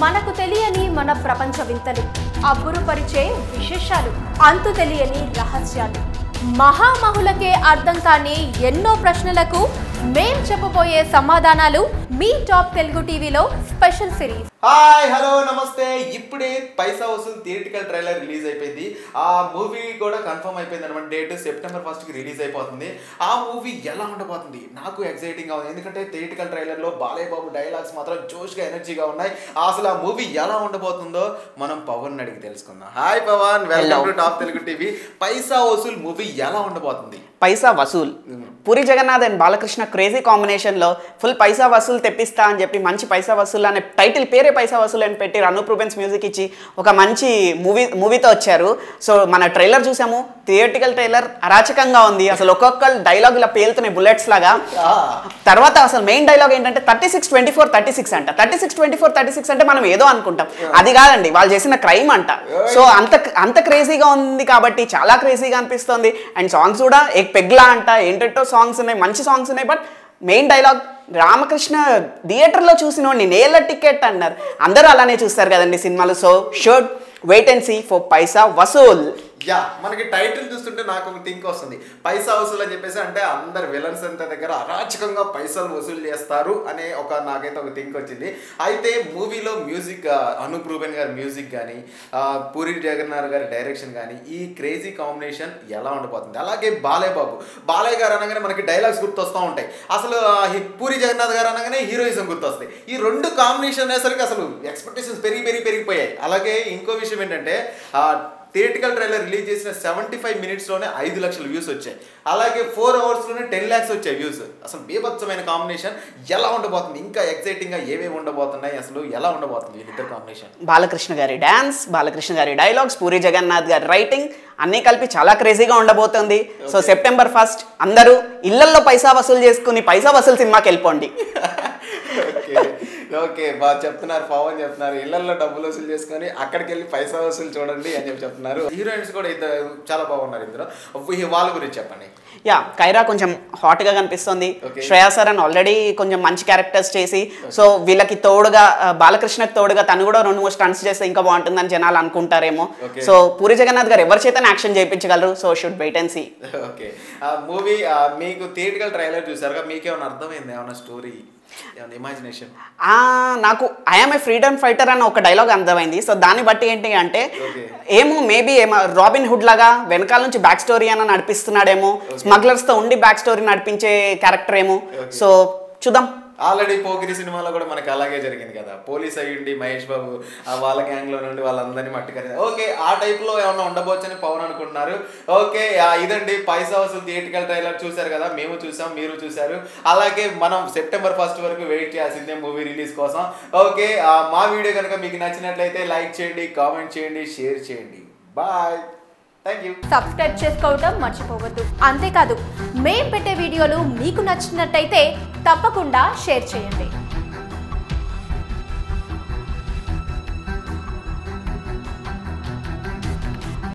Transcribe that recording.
మనకు తెలియని మన ప్రపంచ వింతలు అబ్బురుపరిచే విశేషాలు అంతు తెలియని రహస్యాలు మహామహులకే అర్థం కాని ఎన్నో ప్రశ్నలకు మేం చెప్పబోయే సమాధానాలు మీ టాప్ తెలుగు టీవీలో స్పెషల్ సిరీస్ హాయ్ హలో నమస్తే ఇప్పుడే Paisa Vasool theatrical trailer release అయిపోయింది ఆ మూవీ కూడా కన్ఫర్మ్ అయిపోయింది అనమాట డేట్ సెప్టెంబర్ ఫస్ట్కి రిలీజ్ అయిపోతుంది ఆ మూవీ ఎలా ఉండబోతుంది నాకు ఎక్సైటింగ్గా ఉంది ఎందుకంటే థియేటికల్ ట్రైలర్లో బాలయ్య బాబు డైలాగ్స్ మాత్రం జోష్గా ఎనర్జీగా ఉన్నాయి అసలు ఆ మూవీ ఎలా ఉండబోతుందో మనం పవన్ అడిగి తెలుసుకుందాం hi Pawan welcome to top Telugu TV Paisa Vasool movie ఎలా ఉండబోతుంది పైసా వసూల్ పూరి జగన్నాథ్ అండ్ బాలకృష్ణ క్రేజీ కాంబినేషన్లో ఫుల్ పైసా వసూల్ తెప్పిస్తా అని చెప్పి మంచి పైసా వసూల్ అనే టైటిల్ పేరే పైసా వసూల్ అని పెట్టి రను ప్రూబెన్స్ మ్యూజిక్ ఇచ్చి ఒక మంచి మూవీ మూవీతో వచ్చారు సో మన ట్రైలర్ చూసాము థియేటికల్ ట్రైలర్ అరాచకంగా ఉంది అసలు ఒక్కొక్క డైలాగ్ ఇలా పేలుతున్నాయి బుల్లెట్స్ లాగా తర్వాత అసలు మెయిన్ డైలాగ్ ఏంటంటే thirty six twenty four thirty six అంట thirty six twenty four thirty six అంటే మనం ఏదో అనుకుంటాం అది కాదండి వాళ్ళు చేసిన క్రైమ్ అంట సో అంత అంత క్రేజీగా ఉంది కాబట్టి చాలా క్రేజీగా అనిపిస్తుంది అండ్ సాంగ్స్ కూడా ఏ పెగ్లా అంట ఏంటంటో సాంగ్స్ ఉన్నాయి మంచి సాంగ్స్ ఉన్నాయి బట్ మెయిన్ డైలాగ్ రామకృష్ణ థియేటర్లో చూసిన నేల టికెట్ అన్నారు అందరూ అలానే చూస్తారు కదండి సినిమాలు so should wait and see for Paisa Vasool yeah మనకి టైటిల్ చూస్తుంటే నాకు ఒక థింక్ వస్తుంది పైసా వసూలు అని చెప్పేసి అంటే అందరు విలన్స్ అంత దగ్గర అరాచకంగా పైసలు వసూలు చేస్తారు అనే ఒక నాకైతే ఒక థింక్ వచ్చింది అయితే మూవీలో మ్యూజిక్ అనూప్ రూబెన్ గారి మ్యూజిక్ కానీ పూరి జగన్నాథ్ గారి డైరెక్షన్ కానీ ఈ క్రేజీ కాంబినేషన్ ఎలా ఉండిపోతుంది అలాగే బాలయ్య బాబు బాలయ్య గారు అనగానే మనకి డైలాగ్స్ గుర్తొస్తూ ఉంటాయి అసలు ఆ, హి- పూరి జగన్నాథ్ గారు అనగానే హీరోయిజం గుర్తొస్తాయి ఈ రెండు కాంబినేషన్ అనేసరికి అసలు ఎక్స్పెక్టేషన్స్ పెరిగి పెరిగి పెరిగిపోయాయి అలాగే ఇంకో విషయం ఏంటంటే ఆ, థియేటికల్ ట్రైలర్ రిలీజ్ చేసిన సెవెంటీ ఫైవ్ మినిట్స్లోనే ఐదు లక్షల వ్యూస్ వచ్చాయి అలాగే ఫోర్ అవర్స్లోనే టెన్ ల్యాక్స్ వచ్చాయి వ్యూస్ అసలు బీభత్సమైన కాంబినేషన్ ఎలా ఉండబోతుంది ఇంకా ఎక్సైటింగ్గా ఏమేమి ఉండబోతున్నాయి అసలు ఎలా ఉండబోతుంది వీళ్ళిద్దరు కాంబినేషన్ బాలకృష్ణ గారి డ్యాన్స్ బాలకృష్ణ గారి డైలాగ్స్ పూరి జగన్నాథ్ గారి రైటింగ్ అన్నీ కలిపి చాలా క్రేజీగా ఉండబోతుంది సో సెప్టెంబర్ ఫస్ట్ అందరూ ఇళ్లల్లో పైసా వసూలు చేసుకుని పైసా వసూలు సినిమాకి వెళ్ళిపోండి ఓకే ఓకే బాగా చెప్తున్నారు పవన్ చెప్తున్నారు ఇళ్లలో డబ్బులు వసూలు చేసుకొని అక్కడికి వెళ్ళి పైసా వసూలు చూడండి అని చెప్పి చెప్తున్నారు హీరోయిన్స్ కూడా ఇద్దరు చాలా బాగున్నారు ఇందులో వీ- వాళ్ళ గురించి చెప్పండి యా కైరా కొంచెం హాట్గా కనిపిస్తుంది Okay. శ్రేయా సరన్ ఆల్రెడీ కొంచెం మంచి క్యారెక్టర్స్ చేసి సో వీళ్ళకి తోడుగా ఆ, బాలకృష్ణకి తోడుగా తను కూడా రెండు మూడు స్టంట్స్ చేస్తే ఇంకా బాగుంటుందని జనాలు అనుకుంటారేమో Okay. సో పూరి జగన్నాథ్ గారు ఎవరి చేత యాక్షన్ చేయించగలరు so should wait and see okay ఆ మూవీ మీకు థియేటికల్ ట్రైలర్ చూసారుగా మీకేమైనా అర్థమైంది ఏమైనా స్టోరీ ఏమైనా ఇమాజినేషన్ ఆ, నాకు ఐఎమ్ ఏ ఫ్రీడమ్ ఫైటర్ అన్న ఒక డైలాగ్ అర్థమైంది సో దాన్ని బట్టి ఏంటి అంటే Okay. ఏమో మేబీ ఏమో రాబిన్ హుడ్ లాగా వెనకాల నుంచి బ్యాక్ స్టోరీ అని నడిపిస్తున్నాడేమో స్మగ్లర్స్ తో ఉండి బ్యాక్ స్టోరీ నడిపించే క్యారెక్టర్ ఏమో Okay. సో చూద్దాం ఆల్రెడీ పోకిరి సినిమాలో కూడా మనకి అలాగే జరిగింది కదా పోలీస్ అయ్యుండి మహేష్ బాబు ఆ వాళ్ళ గ్యాంగ్ లో నుండి వాళ్ళందరినీ మట్టుకరి ఓకే ఆ టైప్ లో ఏమన్నా ఉండబోచ్చని పవన్ అనుకుంటున్నారు ఓకే ఆ, ఇదండి పైసా వసూలు థియేటికల్ ట్రైలర్ చూశారు కదా మేము చూసాం మీరు చూశారు అలాగే మనం సెప్టెంబర్ ఫస్ట్ వరకు వెయిట్ చేయాల్సిందే మూవీ రిలీజ్ కోసం ఓకే ఆ, మా వీడియో కనుక మీకు నచ్చినట్లయితే లైక్ చేయండి కామెంట్ చేయండి షేర్ చేయండి బాయ్ థ్యాంక్ యూ సబ్స్క్రైబ్ చేసుకోవడం మర్చిపోవద్దు అంతేకాదు మేం పెట్టే వీడియోలు మీకు నచ్చినట్టయితే తప్పకుండా షేర్ చేయండి